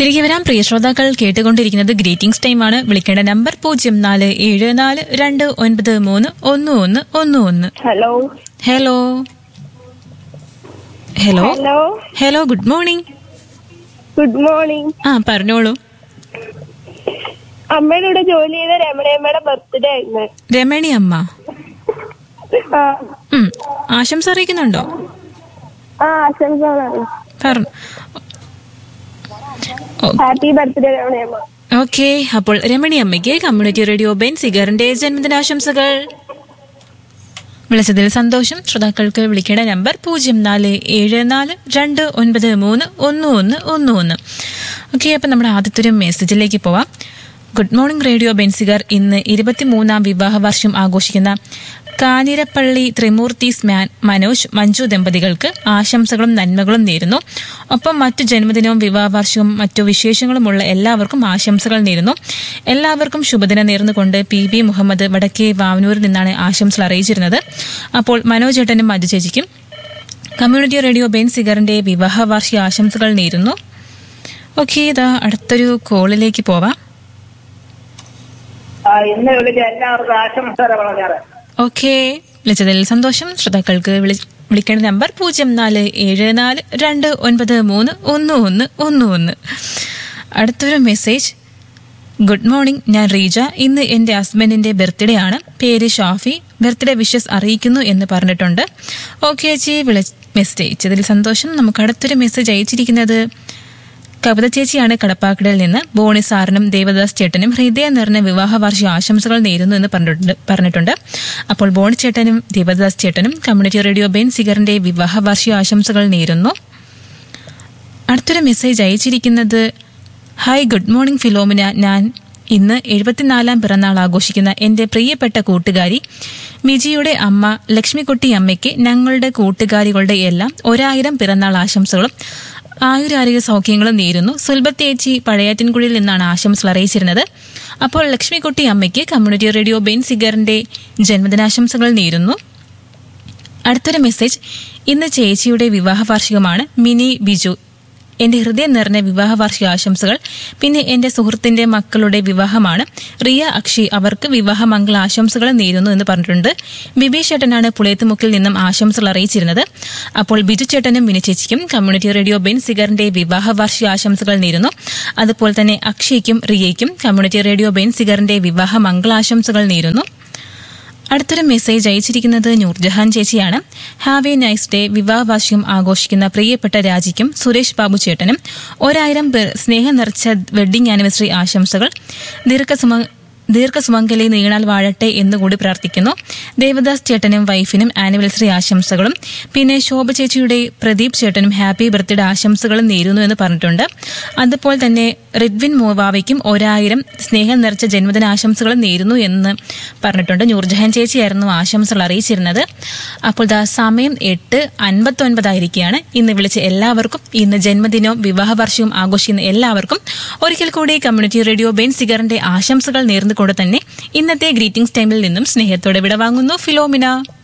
തിരികെ വരാം പ്രിയ ശ്രോതാക്കൾ കേട്ടുകൊണ്ടിരിക്കുന്നത് ഗ്രീറ്റിംഗ്സ് ടൈമാണ് വിളിക്കേണ്ട നമ്പർ പൂജ്യം നാല് ഏഴ് നാല് രണ്ട് ഒൻപത് മൂന്ന് ഒന്ന് ഒന്ന് ഒന്ന് ഒന്ന് hello hello hello hello hello good morning good morning ആ പറഞ്ഞോളൂ അമ്മയുടെ കൂടെ ജോലി ചെയ്ത രമണയമ്മയുടെ ബർത്ത്ഡേ ആയിരുന്നു രമണി അമ്മ ആ ഉം, ആശംസ അറിയിക്കുന്നുണ്ടോ ആ ആശംസകളാണ് പറഞ്ഞു ഹാപ്പി ബർത്ത്ഡേ രമണയമ്മ ഓക്കെ അപ്പോൾ രമണി അമ്മയ്ക്ക് കമ്മ്യൂണിറ്റി റേഡിയോ ബെൻ സിഗറിന്റെ ജന്മദിനാശംസകൾ വിളിച്ചതിൽ സന്തോഷം ശ്രോതാക്കൾക്ക് വിളിക്കേണ്ട നമ്പർ പൂജ്യം നാല് ഏഴ് നാല് രണ്ട് ഒൻപത് മൂന്ന് ഒന്ന് ഒന്ന് ഒന്ന് ഒന്ന് ഓക്കെ അപ്പം നമ്മുടെ ആദ്യത്തെ ഒരു മെസ്സേജിലേക്ക് പോവാം ഗുഡ് മോർണിംഗ് റേഡിയോ ബെൻസിഗർ ഇന്ന് ഇരുപത്തിമൂന്നാം വിവാഹ വാർഷികം ആഘോഷിക്കുന്ന കാഞ്ഞിരപ്പള്ളി ത്രിമൂർത്തീസ് മാൻ മനോജ് മഞ്ജു ദമ്പതികൾക്ക് ആശംസകളും നന്മകളും നേരുന്നു ഒപ്പം മറ്റു ജന്മദിനവും വിവാഹ വാർഷികവും മറ്റു വിശേഷങ്ങളുമുള്ള എല്ലാവർക്കും ആശംസകൾ നേരുന്നു എല്ലാവർക്കും ശുഭദിനം നേർന്നുകൊണ്ട് പി ബി മുഹമ്മദ് വടക്കേ വാവനൂരിൽ നിന്നാണ് ആശംസകൾ അറിയിച്ചിരുന്നത് അപ്പോൾ മനോജ് ചേട്ടനും മഞ്ജു ചേച്ചിക്കും കമ്മ്യൂണിറ്റി റേഡിയോ ബെൻ സിഗറിന്റെ വിവാഹ വാർഷിക ആശംസകൾ നേരുന്നു ഓക്കെ ഇതാ അടുത്തൊരു കോളിലേക്ക് പോവാം ആ, ഇന്ന് വിളിച്ച എല്ലാവർക്കും ആശംസകൾ വളരെ ഓക്കെ വിളിച്ചതിൽ സന്തോഷം ശ്രോതാക്കൾക്ക് വിളി- വിളിക്കേണ്ട നമ്പർ പൂജ്യം നാല് ഏഴ് നാല് രണ്ട് ഒൻപത് മൂന്ന് ഒന്ന് ഒന്ന് ഒന്ന് ഒന്ന് അടുത്തൊരു മെസ്സേജ് ഗുഡ് മോർണിംഗ് ഞാൻ റീജ ഇന്ന് എന്റെ ഹസ്ബൻഡിന്റെ ബർത്ത്ഡേ ആണ് പേര് ഷാഫി ബർത്ത്ഡേ വിഷസ് അറിയിക്കുന്നു എന്ന് പറഞ്ഞിട്ടുണ്ട് ഓക്കെ ചേച്ചി വിളി മെസ്സേജ് അയച്ചതിൽ സന്തോഷം നമുക്ക് അടുത്തൊരു മെസ്സേജ് അയച്ചിരിക്കുന്നത് കവിത ചേച്ചിയാണ് കടപ്പാക്കടയിൽ നിന്ന് ബോണി സാറിനും ദേവദാസ് ചേട്ടനും ഹൃദയം നിറഞ്ഞ വിവാഹ വാർഷിക ആശംസകൾ നേരുന്നു എന്ന് പറഞ്ഞിട്ടുണ്ട് പറഞ്ഞിട്ടുണ്ട് അപ്പോൾ ബോണി ചേട്ടനും ദേവദാസ് ചേട്ടനും കമ്മ്യൂണിറ്റി റേഡിയോ ബെൻ സിഗറിന്റെ വിവാഹ വാർഷിക ആശംസകൾ നേരുന്നു അടുത്തൊരു മെസ്സേജ് അയച്ചിരിക്കുന്നത് ഹായ് ഗുഡ് മോർണിംഗ് ഫിലോമിന ഞാൻ ഇന്ന് എഴുപത്തിനാലാം പിറന്നാൾ ആഘോഷിക്കുന്ന എന്റെ പ്രിയപ്പെട്ട കൂട്ടുകാരി മിജിയുടെ അമ്മ ലക്ഷ്മിക്കുട്ടി അമ്മയ്ക്ക് ഞങ്ങളുടെ കൂട്ടുകാരികളുടെ എല്ലാം ഒരായിരം പിറന്നാൾ ആശംസകളും ആയുരാരോഗ്യ സൗഖ്യങ്ങളും നേരുന്നു സുൽബത്തേച്ചി പഴയാറ്റിൻകുഴിയിൽ നിന്നാണ് ആശംസകൾ അറിയിച്ചിരുന്നത് അപ്പോൾ ലക്ഷ്മിക്കുട്ടി അമ്മയ്ക്ക് കമ്മ്യൂണിറ്റി റേഡിയോ ബെൻ സിഗറിന്റെ ജന്മദിനാശംസകൾ നേരുന്നു അടുത്തൊരു മെസ്സേജ് ഇന്ന് ചേച്ചിയുടെ വിവാഹ വാർഷികമാണ് മിനി ബിജു എന്റെ ഹൃദയം നിറഞ്ഞ വിവാഹ വാർഷിക ആശംസകൾ പിന്നെ എന്റെ സുഹൃത്തിന്റെ മക്കളുടെ വിവാഹമാണ് റിയ അക്ഷയ് അവർക്ക് വിവാഹ മംഗള ആശംസകൾ നേരുന്നു എന്ന് പറഞ്ഞിട്ടുണ്ട് ബിബി ചേട്ടനാണ് പുളയത്തുമുക്കിൽ നിന്നും ആശംസകൾ അറിയിച്ചിരുന്നത് അപ്പോൾ ബിജു ചേട്ടനും മിനി ചേച്ചിക്കും കമ്മ്യൂണിറ്റി റേഡിയോ ബെൻ സിഗറിന്റെ വിവാഹ വാർഷിക ആശംസകൾ നേരുന്നു അതുപോലെ തന്നെ അക്ഷയ്ക്കും റിയയ്ക്കും കമ്മ്യൂണിറ്റി റേഡിയോ ബെൻ സിഗറിന്റെ വിവാഹ മംഗളാശംസകൾ നേരുന്നു അടുത്തൊരു മെസ്സേജ് അയച്ചിരിക്കുന്നത് നൂർജഹാൻ ചേച്ചിയാണ് ഹാവ് എ നൈസ് ഡേ വിവാഹ വാർഷികം ആഘോഷിക്കുന്ന പ്രിയപ്പെട്ട രാജിക്കും സുരേഷ് ബാബു ചേട്ടനും ഒരായിരം പേർ സ്നേഹം നിറച്ച വെഡ്ഡിംഗ് ആനിവേഴ്സറി ആശംസകൾ ദീർഘസുമ ദീർഘസുമംഗലി നീണാൽ വാഴട്ടെ എന്നുകൂടി പ്രാർത്ഥിക്കുന്നു ദേവദാസ് ചേട്ടനും വൈഫിനും ആനിവേഴ്സറി ആശംസകളും പിന്നെ ശോഭ ചേച്ചിയുടെ പ്രദീപ് ചേട്ടനും ഹാപ്പി ബർത്ത്ഡേ ആശംസകളും നേരുന്നു എന്ന് പറഞ്ഞിട്ടുണ്ട് അതുപോലെ തന്നെ റിഡ്വിൻ മോവാവയ്ക്കും ഒരായിരം സ്നേഹം നിറച്ച ജന്മദിന ആശംസകൾ നേരുന്നു എന്ന് പറഞ്ഞിട്ടുണ്ട് നൂർജഹാൻ ചേച്ചിയായിരുന്നു ആശംസകൾ അറിയിച്ചിരുന്നത് അപ്പോൾ ദാ സമയം എട്ട് അൻപത്തൊൻപതായിരിക്കുകയാണ് ഇന്ന് വിളിച്ച എല്ലാവർക്കും ഇന്ന് ജന്മദിനവും വിവാഹ വർഷവും ആഘോഷിക്കുന്ന എല്ലാവർക്കും ഒരിക്കൽ കൂടി കമ്മ്യൂണിറ്റി റേഡിയോ ബെൻ സിഗറിന്റെ ആശംസകൾ നേർന്നുകൊണ്ട് തന്നെ ഇന്നത്തെ ഗ്രീറ്റിംഗ്സ് ടൈമിൽ നിന്നും സ്നേഹത്തോടെ വിടവാങ്ങുന്നു ഫിലോമിന